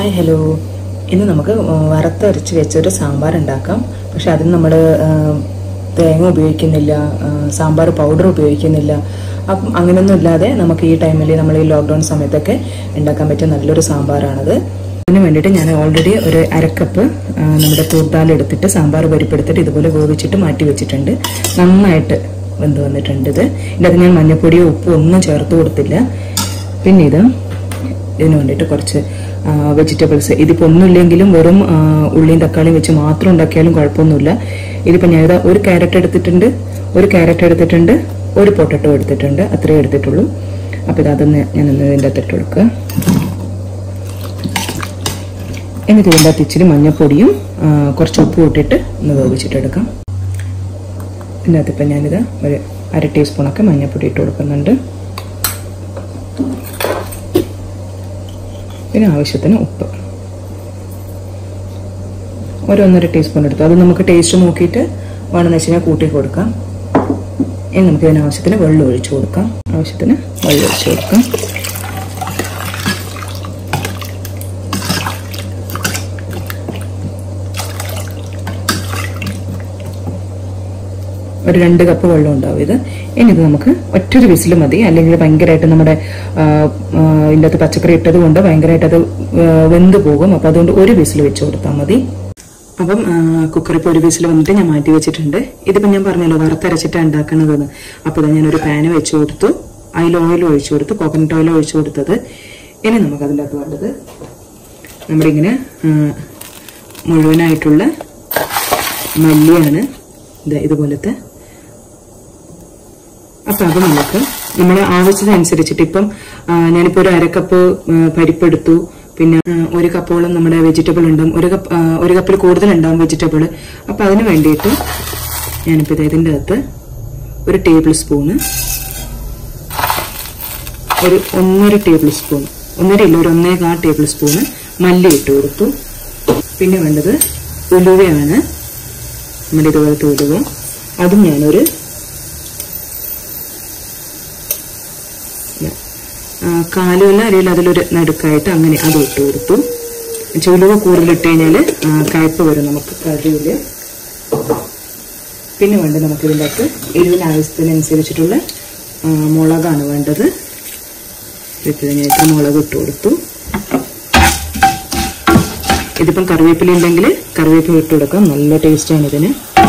hi hello ഇന്ന് നമുക്ക് വറുത്തരച്ച് വെച്ചൊരു സാമ്പാർ ഉണ്ടാക്കാം പക്ഷെ അതിന് നമ്മൾ തേങ്ങ ഉപയോഗിക്കുന്നില്ല ആ, സാമ്പാർ പൗഡർ ഉപയോഗിക്കുന്നില്ല അപ്പം അങ്ങനെയൊന്നും ഇല്ലാതെ നമുക്ക് ഈ ടൈമിൽ നമ്മൾ ഈ ലോക്ക്ഡൗൺ സമയത്തൊക്കെ ഉണ്ടാക്കാൻ പറ്റിയ നല്ലൊരു സാമ്പാറാണത് അതിന് വേണ്ടിയിട്ട് ഞാൻ ഓൾറെഡി ഒരു അരക്കപ്പ് ആ, നമ്മുടെ തൂർദാൽ എടുത്തിട്ട് സാമ്പാർ പരിപ്പെടുത്തിട്ട് ഇതുപോലെ വേവിച്ചിട്ട് മാറ്റി വെച്ചിട്ടുണ്ട് നന്നായിട്ട് വെന്ത് വന്നിട്ടുണ്ട് ഇത് ഇതിനകത്ത് ഞാൻ മഞ്ഞപ്പൊടിയോ ഉപ്പോ ഒന്നും ചേർത്ത് കൊടുത്തില്ല പിന്നെ ഇത് ഇതിന് വേണ്ടിയിട്ട് കുറച്ച് വെജിറ്റബിൾസ് ഇതിപ്പോൾ ഒന്നുമില്ലെങ്കിലും വെറും ആ, ഉള്ളിയും തക്കാളിയും വെച്ച് മാത്രം ഉണ്ടാക്കിയാലും കുഴപ്പമൊന്നുമില്ല ഇതിപ്പോൾ ഞാനിതാ ഒരു ക്യാരറ്റ് എടുത്തിട്ടുണ്ട് ഒരു ക്യാരറ്റ് എടുത്തിട്ടുണ്ട് ഒരു പൊട്ടറ്റോ എടുത്തിട്ടുണ്ട് അത്രയേ എടുത്തിട്ടുള്ളൂ അപ്പോൾ ഇത് അതൊന്ന് ഞാൻ ഇന്ന് ഇതിൻ്റെ അകത്ത് ഇട്ട് കൊടുക്കുക എന്നിട്ട് ഇതിൻ്റെ അകത്ത് ഇച്ചിരി മഞ്ഞൾപ്പൊടിയും ആ, കുറച്ച് ഉപ്പും ഇട്ടിട്ട് ഒന്ന് വേവിച്ചിട്ടെടുക്കാം ഇതിനകത്ത് ഇപ്പം ഞാനിത് ഒരു അര ടീസ്പൂണൊക്കെ മഞ്ഞൾപ്പൊടി ഇട്ട് കൊടുക്കുന്നുണ്ട് പിന്നെ ആവശ്യത്തിന് ഉപ്പ് ഒരു ഒന്നര ടീസ്പൂൺ എടുത്തു അത് നമുക്ക് ടേസ്റ്റ് നോക്കിയിട്ട് വേണമെന്ന് വെച്ച് കഴിഞ്ഞാൽ കൂട്ടി കൊടുക്കാം ഇനി നമുക്ക് ഇതിന് ആവശ്യത്തിന് വെള്ളം ഒഴിച്ചു കൊടുക്കാം ആവശ്യത്തിന് വെള്ളം ഒഴിച്ചു കൊടുക്കാം ഒരു രണ്ട് കപ്പ് വെള്ളം ഉണ്ടാവും ഇത് ഇനി ഇത് നമുക്ക് ഒറ്റൊരു വിസിൽ മതി അല്ലെങ്കിൽ ഭയങ്കരമായിട്ട് നമ്മുടെ ആ, ആ, ഇതിൻ്റെ അകത്ത് പച്ചക്കറി ഇട്ടത് കൊണ്ട് ഭയങ്കരമായിട്ട് അത് ആ, വെന്ത് പോകും അപ്പം അതുകൊണ്ട് ഒരു വിസിൽ വെച്ച് കൊടുത്താൽ മതി അപ്പം കുക്കറിൽ ഇപ്പോൾ ഒരു വിസിൽ വന്നിട്ട് ഞാൻ മാറ്റി വെച്ചിട്ടുണ്ട് ഇതിപ്പോൾ ഞാൻ പറഞ്ഞല്ലോ വറുത്തരച്ചിട്ടാണ് ഉണ്ടാക്കണതെന്ന് അപ്പോൾ ഇതാ ഞാനൊരു പാന് വെച്ച് കൊടുത്തു അതിൽ ഓയിൽ ഒഴിച്ചു കൊടുത്തു കോക്കനട്ട് ഓയിൽ ഒഴിച്ചു കൊടുത്തത് ഇനി നമുക്ക് അതിൻ്റെ അകത്ത് വേണ്ടത് നമ്മുടെ ഇങ്ങനെ ആ, മുഴുവനായിട്ടുള്ള മല്ലിയാണ് ഇത് ഇതുപോലത്തെ അപ്പൊ അത് നമുക്ക് നമ്മുടെ ആവശ്യത്തിനനുസരിച്ചിട്ട് ഇപ്പം ആ, ഞാനിപ്പോ ഒരു അരക്കപ്പ് ആ, പരിപ്പെടുത്തു പിന്നെ ആ, ഒരു കപ്പോളം നമ്മുടെ വെജിറ്റബിൾ ഉണ്ടാവും ഒരു കപ്പ് ആ, ഒരു കപ്പിൽ കൂടുതൽ ഉണ്ടാവും വെജിറ്റബിൾ അപ്പൊ അതിന് വേണ്ടിയിട്ട് ഞാനിപ്പോ ഇത് ഇതിന്റെ അകത്ത് ഒരു ടേബിൾ സ്പൂണ് ഒരു ഒന്നര ടേബിൾ സ്പൂൺ ഒന്നര ഇല്ല ഒരു ഒന്നേകാ ടേബിൾ സ്പൂണ് മല്ലി ഇട്ട് കൊടുത്തു പിന്നെ വേണ്ടത് ഉലുവയാണ് നമ്മുടെ ഇതുപോലത്തെ ഉലുവ അതും ഞാനൊരു കാലുമല്ല അറിയില്ല അതിലൊരു നടുക്കായിട്ട് അങ്ങനെ അത് ഇട്ട് കൊടുത്തു ചുലുവ കൂടുതലിട്ട് കഴിഞ്ഞാൽ കയ്പ് വരും നമുക്ക് കറിയില് പിന്നെ വേണ്ടത് നമുക്ക് ഇതിൻ്റെ അകത്ത് എരിവിന് ആവശ്യത്തിനനുസരിച്ചിട്ടുള്ള ആ, മുളകാണ് വേണ്ടത് ഇപ്പം ഞാൻ ഇത്ര മുളക് ഇട്ട് കൊടുത്തു ഇതിപ്പം കറിവേപ്പില ഉണ്ടെങ്കിൽ കറിവേപ്പില ഇട്ട് കൊടുക്കാം നല്ല ടേസ്റ്റാണ് ഇതിന്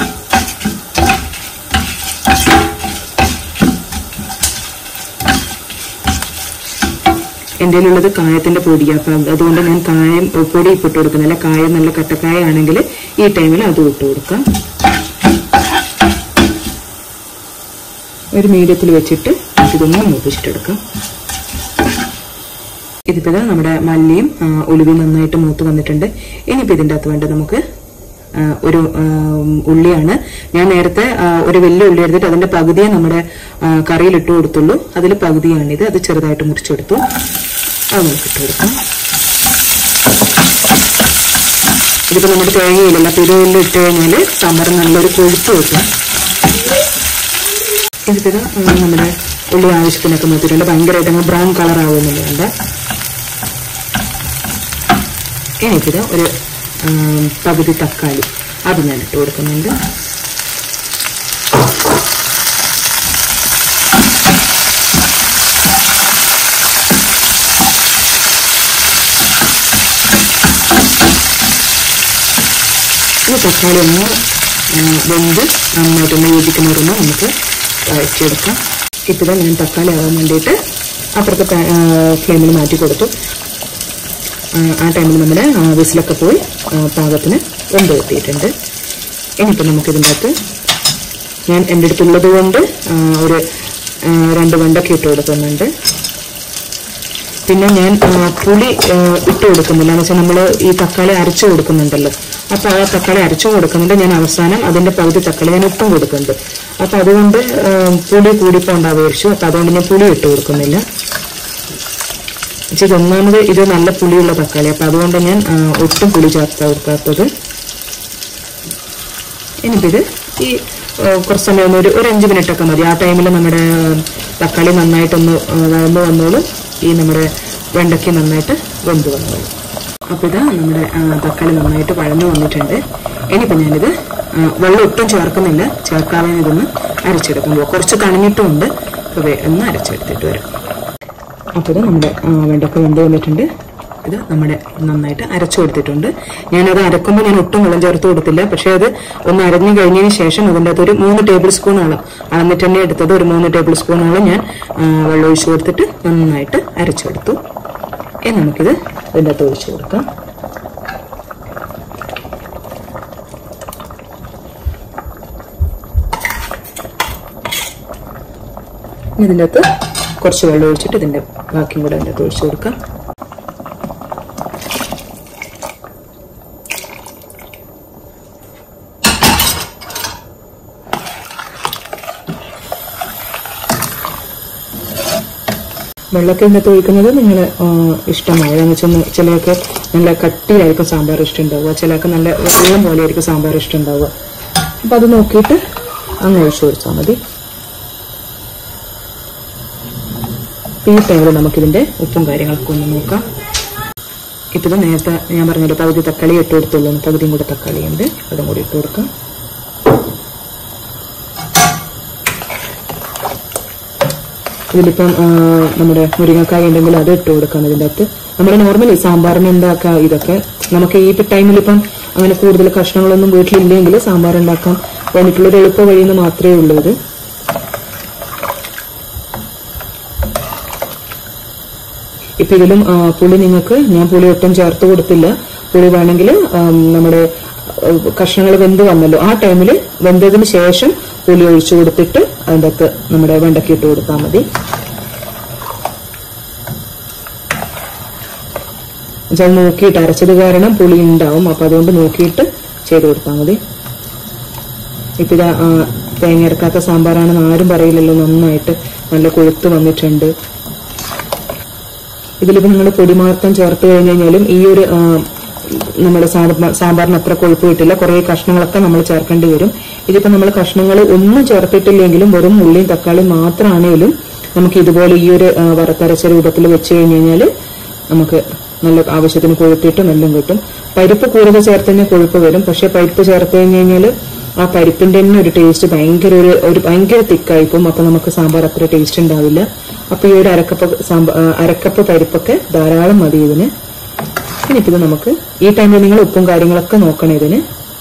എൻ്റെ ഉള്ളത് കായത്തിന്റെ പൊടിയാണ് അപ്പം അതുകൊണ്ട് ഞാൻ കായം പൊടി ഇട്ട് കൊടുക്കുന്നില്ല കായം നല്ല കട്ടക്കായ ആണെങ്കിൽ ഈ ടൈമിൽ അതും ഇട്ട് കൊടുക്കാം ഒരു മീഡിയത്തിൽ വെച്ചിട്ട് ഇതൊന്ന് മൂപ്പിച്ചിട്ടെടുക്കാം ഇതിപ്പോ ദാ നമ്മുടെ മല്ലിയും ആ, ഉലുവയും നന്നായിട്ട് മൂത്ത് വന്നിട്ടുണ്ട് ഇനിയിപ്പോ ഇതിൻ്റെ അകത്ത് വേണ്ട നമുക്ക് ആ, ഒരു ആ, ഉള്ളിയാണ് ഞാൻ നേരത്തെ ആ, ഒരു വലിയ ഉള്ളി എടുത്തിട്ട് അതിന്റെ പകുതിയെ നമ്മുടെ ആ, കറിയിൽ ഇട്ട് കൊടുത്തുള്ളൂ അതിൽ പകുതിയാണിത് അത് ചെറുതായിട്ട് മുറിച്ചെടുത്തു അത് നമുക്ക് ഇട്ട് കൊടുക്കാം ഇതിപ്പോ നമ്മുടെ തേങ്ങയില്ലല്ലോ അപ്പൊ ഇതെല്ലാം ഇട്ട് കഴിഞ്ഞാല് സാമ്പാർ നല്ലൊരു കൊഴുപ്പ് കിട്ടും ഇതിപ്പോ ഇത് നമ്മുടെ ഉള്ളി ആവശ്യത്തിനൊക്കെ മൂത്തിട്ടുണ്ട് ഭയങ്കരമായിട്ട് അങ്ങ് ബ്രൗൺ കളർ ആവുന്നില്ല വേണ്ട എനിക്കിത് ഒരു ഉം, പകുതി തക്കാളി അത് ഞാൻ ഇട്ട് കൊടുക്കുന്നുണ്ട് ഈ തക്കാളി ഒന്ന് ഉം, വെന്ത് നന്നായിട്ടൊന്ന് യോജിക്കുന്ന വരുമ്പോൾ നമുക്ക് വഴച്ചെടുക്കാം ഇപ്പോൾ ഞാൻ തക്കാളി ആവാൻ വേണ്ടിയിട്ട് അപ്പുറത്തെ പാ- ആ, ഫ്ലെയിമിൽ മാറ്റി കൊടുത്തു ആ, ആ ടൈമിൽ നമ്മുടെ ആ, വിസിലൊക്കെ പോയി ആ, പാകത്തിന് വെന്ത് കിട്ടിയിട്ടുണ്ട് ഇനിയിപ്പോൾ നമുക്കിതിൻ്റെ അകത്ത് ഞാൻ എൻ്റെ അടുത്തുള്ളത് കൊണ്ട് ആ, ഒരു ആ, രണ്ട് വെണ്ടൊക്കെ ഇട്ട് കൊടുക്കുന്നുണ്ട് പിന്നെ ഞാൻ ആ, പുളി ആ, ഇട്ട് കൊടുക്കുന്നില്ല എന്ന് വെച്ചാൽ നമ്മൾ ഈ തക്കാളി അരച്ചു കൊടുക്കുന്നുണ്ടല്ലോ അപ്പൊ ആ തക്കാളി അരച്ചു കൊടുക്കുന്നുണ്ട് ഞാൻ അവസാനം അതിന്റെ പകുതി തക്കാളി ഞാൻ ഉപ്പും കൊടുക്കുന്നുണ്ട് അപ്പൊ അതുകൊണ്ട് ആ, പുളി കൂടിപ്പോണ്ടാവേശു അപ്പൊ അതുകൊണ്ട് ഞാൻ പുളി ഇട്ട് കൊടുക്കുന്നില്ല ഇത് ഒന്നാമത് ഇത് നല്ല പുളിയുള്ള തക്കാളി അപ്പൊ അതുകൊണ്ട് ഞാൻ ആ, ഒട്ടും പുളി ചേർത്ത് കൊടുക്കാത്തത് എനിക്കിത് ഈ ആ, കുറച്ച് സമയം ഒന്ന് ഒരു ഒരു അഞ്ച് മിനിറ്റ് ഒക്കെ മതി ആ ടൈമിൽ നമ്മുടെ തക്കാളി നന്നായിട്ടൊന്ന് ആ, വഴന്ന് വന്നോളും ഈ നമ്മുടെ വെണ്ടയ്ക്ക് നന്നായിട്ട് വെന്ത് വന്നോളും അപ്പോൾ ഇതാ നമ്മുടെ ആ, തക്കാളി നന്നായിട്ട് വഴന്നു വന്നിട്ടുണ്ട് ഇനിയിപ്പോൾ ഞാനിത് ആ, വെള്ളം ഒട്ടും ചേർക്കുന്നില്ല ചേർക്കാതെ ഇതൊന്ന് അരച്ചെടുക്കുമ്പോൾ കുറച്ച് കണിഞ്ഞിട്ടുമുണ്ട് അപ്പോൾ വേ- ഒന്ന് അരച്ചെടുത്തിട്ട് വരാം അപ്പോൾ ഇത് നമ്മുടെ ആ, വെണ്ടക്ക വെന്ത് വന്നിട്ടുണ്ട് ഇത് നമ്മുടെ നന്നായിട്ട് അരച്ചു കൊടുത്തിട്ടുണ്ട് ഞാനത് അരക്കുമ്പോൾ ഞാൻ ഒട്ടും വെള്ളം ചേർത്ത് കൊടുത്തില്ല പക്ഷേ അത് ഒന്ന് അരഞ്ഞു കഴിഞ്ഞതിന് ശേഷം അതിൻ്റെ അകത്ത് ഒരു മൂന്ന് ടേബിൾ സ്പൂണോളം അളന്നിട്ട് തന്നെ എടുത്തത് ഒരു മൂന്ന് ടേബിൾ സ്പൂണോളം ഞാൻ ആ, വെള്ളം ഒഴിച്ചു കൊടുത്തിട്ട് നന്നായിട്ട് അരച്ചെടുത്തു ഇനി നമുക്കിത് ഇതിൻ്റെ അകത്ത് ഒഴിച്ചു കൊടുക്കാം ഇനി ഇതിൻ്റെ അകത്ത് കുറച്ച് വെള്ളം ഒഴിച്ചിട്ട് ഇതിൻ്റെ ബാക്കിയും കൂടെ അതിൻ്റെ അകത്ത് ഒഴിച്ചു കൊടുക്കാം വെള്ളത്തിൽ ഇതിനകത്ത് ഒഴിക്കുന്നത് നിങ്ങൾ ഇഷ്ടമായി എന്ന് വെച്ചാൽ ചിലർക്ക് നല്ല കട്ടിയായിരിക്കും സാമ്പാർ ഇഷ്ടം ഉണ്ടാവുക ചിലർക്ക് നല്ല വെള്ളം പോലെ ആയിരിക്കും സാമ്പാർ ഇഷ്ടം ഉണ്ടാവുക അപ്പം അത് നോക്കിയിട്ട് അങ്ങ് ഒഴിച്ചു കൊടുത്താൽ മതി ഈ ടൈമിൽ നമുക്കിതിന്റെ ഉപ്പും കാര്യങ്ങളൊക്കെ ഒന്ന് നോക്കാം ഇപ്പം ഇത് നേരത്തെ ഞാൻ പറഞ്ഞല്ലോ പകുതി തക്കാളി ഇട്ട് കൊടുത്തുള്ളൂ പകുതിയും കൂടെ തക്കാളി ഉണ്ട് അതും കൂടി ഇട്ട് കൊടുക്കാം ഇതിലിപ്പം ആ, നമ്മുടെ മുരിങ്ങക്കായ ഉണ്ടെങ്കിൽ അത് ഇട്ട് കൊടുക്കാം ഇതിൻ്റെ അകത്ത് നമ്മുടെ നോർമലി സാമ്പാറിന് ഉണ്ടാക്കാം ഇതൊക്കെ നമുക്ക് ഈ ടൈമിൽ ഇപ്പം അങ്ങനെ കൂടുതൽ കഷ്ണങ്ങളൊന്നും വീട്ടിലില്ലെങ്കിൽ സാമ്പാർ ഉണ്ടാക്കാം അപ്പോൾ എനിക്കുള്ളൊരു എളുപ്പ വഴിയെന്ന് മാത്രമേ ഉള്ളൂ ഇത് ഇപ്പൊ ഇതിലും ആ, പുളി നിങ്ങൾക്ക് ഞാൻ പുളി ഒട്ടും ചേർത്ത് കൊടുത്തില്ല പുളി വേണമെങ്കിൽ നമ്മുടെ കഷ്ണങ്ങൾ വെന്ത് വന്നല്ലോ ആ ടൈമിൽ വെന്തതിന് ശേഷം പുളി ഒഴിച്ചു കൊടുത്തിട്ട് അതിൻ്റെ അകത്ത് നമ്മുടെ വെണ്ടയ്ക്ക് ഇട്ട് കൊടുത്താൽ മതി എന്നുവെച്ചാൽ നോക്കിയിട്ട് അരച്ചത് കാരണം പുളി ഉണ്ടാവും അപ്പൊ അതുകൊണ്ട് നോക്കിയിട്ട് ചെയ്ത് കൊടുത്താൽ മതി ഇപ്പൊ ഇത് ആ, തേങ്ങ അരക്കാത്ത സാമ്പാറാണെന്ന് ആരും പറയില്ലല്ലോ നന്നായിട്ട് നല്ല കൊഴുത്ത് വന്നിട്ടുണ്ട് ഇതിലിപ്പോ നിങ്ങൾ പൊടി മാത്രം ചേർത്ത് കഴിഞ്ഞ് കഴിഞ്ഞാലും ഈ ഒരു ആ, നമ്മുടെ സാമ്പാ- സാമ്പാറിന് അത്ര കൊഴുപ്പ് കിട്ടില്ല കുറെ കഷ്ണങ്ങളൊക്കെ നമ്മൾ ചേർക്കേണ്ടി വരും ഇതിപ്പോ നമ്മൾ കഷ്ണങ്ങൾ ഒന്നും ചേർത്തിട്ടില്ലെങ്കിലും വെറും ഉള്ളിയും തക്കാളിയും മാത്രമാണേലും നമുക്ക് ഇതുപോലെ ഈ ഒരു ആ, വറുത്തരച്ച രൂപത്തിൽ വെച്ച് കഴിഞ്ഞ് കഴിഞ്ഞാൽ നമുക്ക് നല്ല ആവശ്യത്തിന് കൊഴുത്തിട്ടും എല്ലാം കിട്ടും പരിപ്പ് കൂടുതൽ ചേർത്ത് കഴിഞ്ഞാൽ കൊഴുപ്പ് വരും പക്ഷെ പരിപ്പ് ചേർത്ത് കഴിഞ്ഞ് കഴിഞ്ഞാൽ ആ പരിപ്പിന്റെ തന്നെ ഒരു ടേസ്റ്റ് ഭയങ്കര ഒരു ഒരു ഭയങ്കര തിക്കായിപ്പും അപ്പൊ നമുക്ക് സാമ്പാർ അത്ര ടേസ്റ്റ് ഉണ്ടാവില്ല അപ്പൊ ഈ ഒരു അരക്കപ്പ് സാമ്പാ- ആ, അരക്കപ്പ് പരിപ്പൊക്കെ ധാരാളം മതി ഇതിന് ഇനിയിപ്പോ ഇത് നമുക്ക് ഈ ടൈമിൽ നിങ്ങൾ ഉപ്പും കാര്യങ്ങളൊക്കെ നോക്കണം ഇതിന്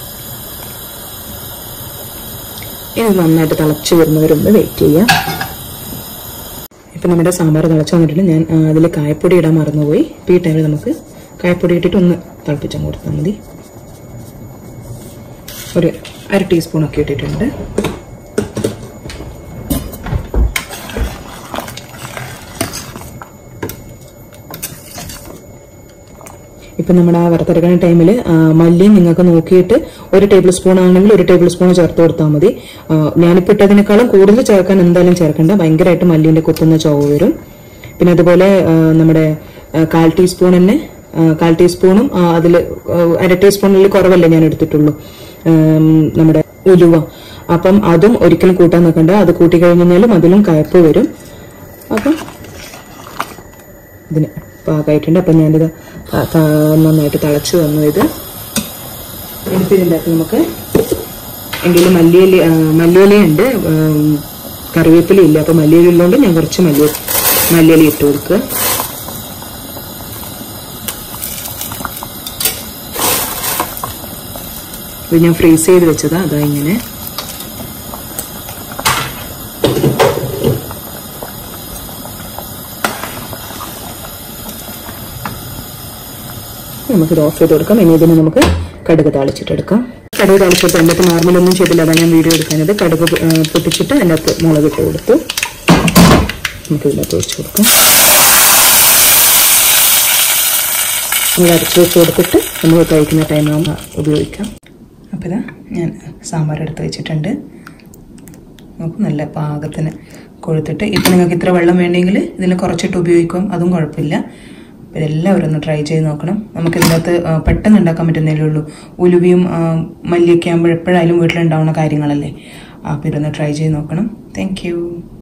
ഇനി ഇത് നന്നായിട്ട് തിളച്ച് വരുന്നവരൊന്ന് വെയിറ്റ് ചെയ്യാം ഇപ്പൊ നമ്മുടെ സാമ്പാർ തിളച്ച് വന്നിട്ടുണ്ട് ഞാൻ അതിൽ കായപ്പൊടി ഇടാൻ മറന്നുപോയി ഇപ്പൊ ഈ ടൈമിൽ നമുക്ക് കായപ്പൊടി ഇട്ടിട്ട് ഒന്ന് തിളപ്പിച്ചങ്ങ് കൊടുത്താൽ മതി ഒരു അര ടീസ്പൂൺ ഒക്കെ ഇട്ടിട്ടുണ്ട് ഇപ്പം നമ്മുടെ ആ വറുത്തെടുക്കുന്ന ടൈമിൽ മല്ലിയും നിങ്ങൾക്ക് നോക്കിയിട്ട് ഒരു ടേബിൾ സ്പൂൺ ആണെങ്കിൽ ഒരു ടേബിൾ സ്പൂൺ ചേർത്ത് കൊടുത്താൽ മതി ആ, ഞാനിപ്പോൾ ഇട്ടതിനേക്കാളും കൂടുതൽ ചേർക്കാൻ എന്തായാലും ചേർക്കണ്ട ഭയങ്കരമായിട്ട് മല്ലിന്റെ കുത്തുന്ന ചുവ വരും പിന്നെ അതുപോലെ ആ, നമ്മുടെ ആ, കാൽ ടീസ്പൂൺ തന്നെ ആ, കാൽ ടീസ്പൂണും അതിൽ അര ടീസ്പൂണിൽ കുറവല്ലേ ഞാൻ എടുത്തിട്ടുള്ളൂ ഉം, നമ്മുടെ ഉലുവ അപ്പം അതും ഒരിക്കലും കൂട്ടാൻ നിൽക്കണ്ട അത് കൂട്ടി കഴിഞ്ഞ് കഴിഞ്ഞാലും അതിലും കയപ്പ് വരും അപ്പം ഇതിന് പാകമായിട്ടുണ്ട് അപ്പം ഞാനിത് ത- ത- നന്നായിട്ട് തിളച്ച് വന്നു ഇത് ഇനിയിപ്പോൾ ഇതിൻ്റെ അകത്ത് നമുക്ക് എങ്കിലും മല്ലിയില ആ, മല്ലിയിലയുണ്ട് ഉം, കറിവേപ്പില ഇല്ല അപ്പം മല്ലിയില ഉള്ളതുകൊണ്ട് ഞാൻ കുറച്ച് മല്ലി മല്ലിയില ഇട്ട് കൊടുക്കുക ഇത് ഞാൻ ഫ്രീസ് ചെയ്ത് വെച്ചതാ അതാ ഇങ്ങനെ നമുക്കിത് ഓഫ് ചെയ്ത് കൊടുക്കാം ഇനി ഇതിന് നമുക്ക് കടുക് താളിച്ചിട്ടെടുക്കാം കടുക് താളിച്ചിട്ട് അതിൻ്റെ അകത്ത് നോർമൽ ഒന്നും ചെയ്തില്ല അതാണ് ഞാൻ വീഡിയോ എടുക്കുന്നത് കടുക് പൊ- ആ, പൊട്ടിച്ചിട്ട് അതിൻ്റെ അകത്ത് മുളക് ഇട്ട് കൊടുത്തു നമുക്ക് ഇതിനകത്ത് ഒഴിച്ച് കൊടുക്കാം നമ്മൾ അരച്ച് വെച്ച് കൊടുത്തിട്ട് നമ്മൾ കഴിക്കുന്ന ടൈമാകുമ്പോൾ ഉപയോഗിക്കാം അപ്പോൾ ഇതാ ഞാൻ സാമ്പാർ എടുത്ത് വെച്ചിട്ടുണ്ട് നമുക്ക് നല്ല പാകത്തിന് കൊഴുത്തിട്ട് ഇപ്പം നിങ്ങൾക്ക് ഇത്ര വെള്ളം വേണ്ടെങ്കിൽ ഇതിൽ കുറച്ചിട്ട് ഉപയോഗിക്കും അതും കുഴപ്പമില്ല അപ്പോൾ എല്ലാവരും ഒന്ന് ട്രൈ ചെയ്ത് നോക്കണം നമുക്ക് ഇതിനകത്ത് ആ, പെട്ടെന്ന് ഉണ്ടാക്കാൻ പറ്റുന്നതല്ലേ ഉള്ളൂ ഉലുവയും ആ, മല്ലിയൊക്കെ ആകുമ്പോൾ എപ്പോഴായാലും വീട്ടിലുണ്ടാവുന്ന കാര്യങ്ങളല്ലേ അപ്പോൾ ഇതൊന്ന് ട്രൈ ചെയ്ത് നോക്കണം താങ്ക്